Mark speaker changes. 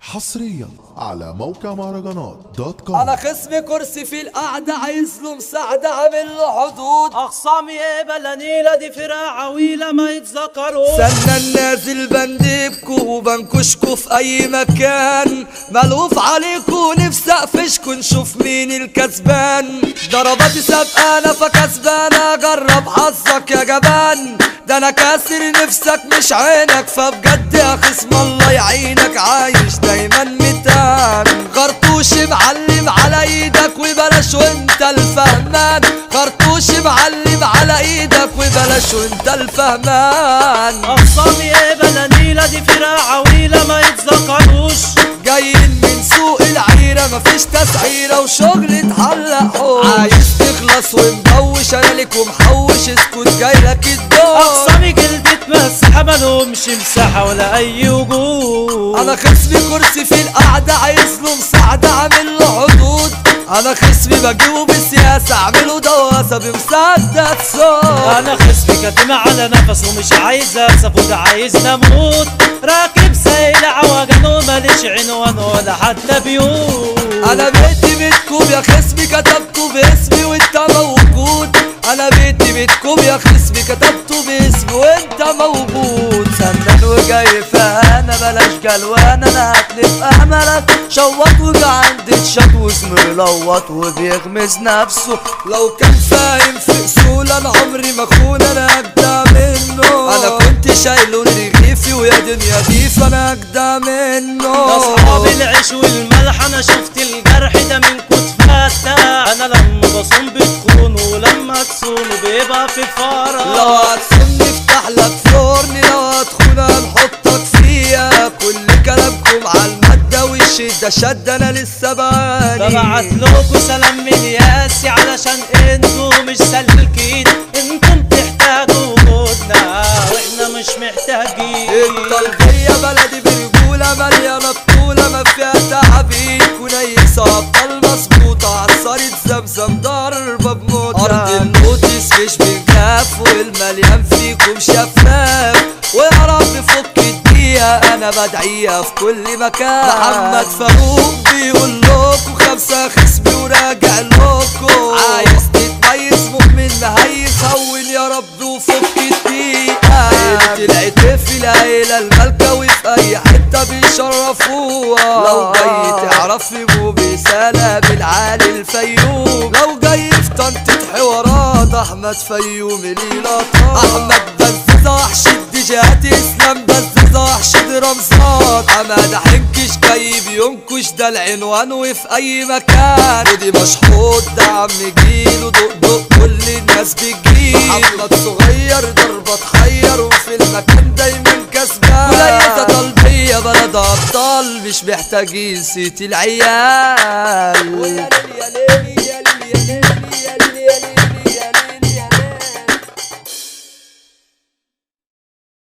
Speaker 1: حصريا على موقع مهرجانات دوت كوم
Speaker 2: انا خصمي كرسي في القعدة عايز له مساعدة عامل له حدود
Speaker 3: اخصامي ايه بلانيلة دي فرقة عويلة ما يتذكروش
Speaker 2: سنة نازل بندبكو وبنكشكو في اي مكان ملوف عليكو نفسي اقفشكو نشوف مين الكسبان ضرباتي سابقانة فكسبانة جرب حظك يا جبان ده انا كاسر نفسك مش عينك فبجد يا خصم الله يعينك عايش دايما متان خرطوش معلم على ايدك وبلاش وانت الفهمان خرطوش معلم على ايدك وبلاش وانت الفهمان
Speaker 3: اخصامي ايه بلانيلة دي فرقة عويلة ما يتذكروش
Speaker 2: جايين من سوق العيرة مفيش تسعيرة وشغل اتحلق حوش عايز تخلص ومبوش انا ليك ومحوش اسكت جايلك الدور
Speaker 3: اخصامي جلدت مسحة مالهمش مساحة ولا اي وجود
Speaker 2: انا خصمي كرسي في القعدة عايز له مساعدة عامل له حدود انا خصمي بجيبه بسياسة اعمله دواسة بمسدد صوت
Speaker 3: انا خصمي كاتم على نفس ومش عايز اسف وده عايز نموت راكب سايل عوجن وماليش عنوان ولا حتى بيوت
Speaker 2: انا بيتي بيتكم يا خصمي كتبته باسمي وانت موجود انا بيتي بيتكم يا خصمي كتبته باسمي وانت موجود سنان وجاي فانا بلاش جلوان انا هتلف املك شوط وجا عندي تشات واسمه لوط وبيغمز نفسه لو كان فاهم في اصول انا عمري ما اخون انا اجدع منه انا كنت شايله لرغيفي ويا دنيا ضيف انا اجدع منه
Speaker 3: يا اصحاب العيش والملح انا شفت الجرح ده منكم اتفتح انا لما بصوم بتخون ولما تصون بيبقى في فرح
Speaker 2: لو هتصوم نفتح لك فرن لو هتخون هنحطك فيها كل كلامكم على المادة والشدة شد انا لسه بعاني
Speaker 3: ببعت لكم سلام من ياسي علشان انتوا مش سالكين انتم تحتاجوا وجودنا واحنا مش محتاجين
Speaker 2: الطلبية بلدي برجولة مليانة بطولة ما فيها تعبين كنيسة أبطال مظبوطة عصارة زمزم ضربة بموتة أرض اللوتس مش بنخاف والمليان فيكم شفاف ويا رب فك الدقيقة أنا بدعيها في كل مكان محمد فاروق بيقول لكم خمسة خصمي وراجع لكم عايز تتميز مؤمن مهيس هون يا رب وفك الدقيقة عيلة العتف العيلة المالكة وفي أي حتة بيشرفوها لو جاي تعرف يجوا بسالة بالعالي الفيوم لو جاي في طنطة حوارات أحمد فيوم ليلة أحمد بزاز وحش الديجات إسلام بزاز وحش رمزات حمادة حنكش جاي بينكش ده العنوان وفي أي مكان ودي مشحوط ده عم جيل ودق دق كل الناس بتجيل محمد صغير ضربة تحير وفي المكان دايما كسبان وليسة طلبية بلد أبطال مش محتاجين سيتي العيال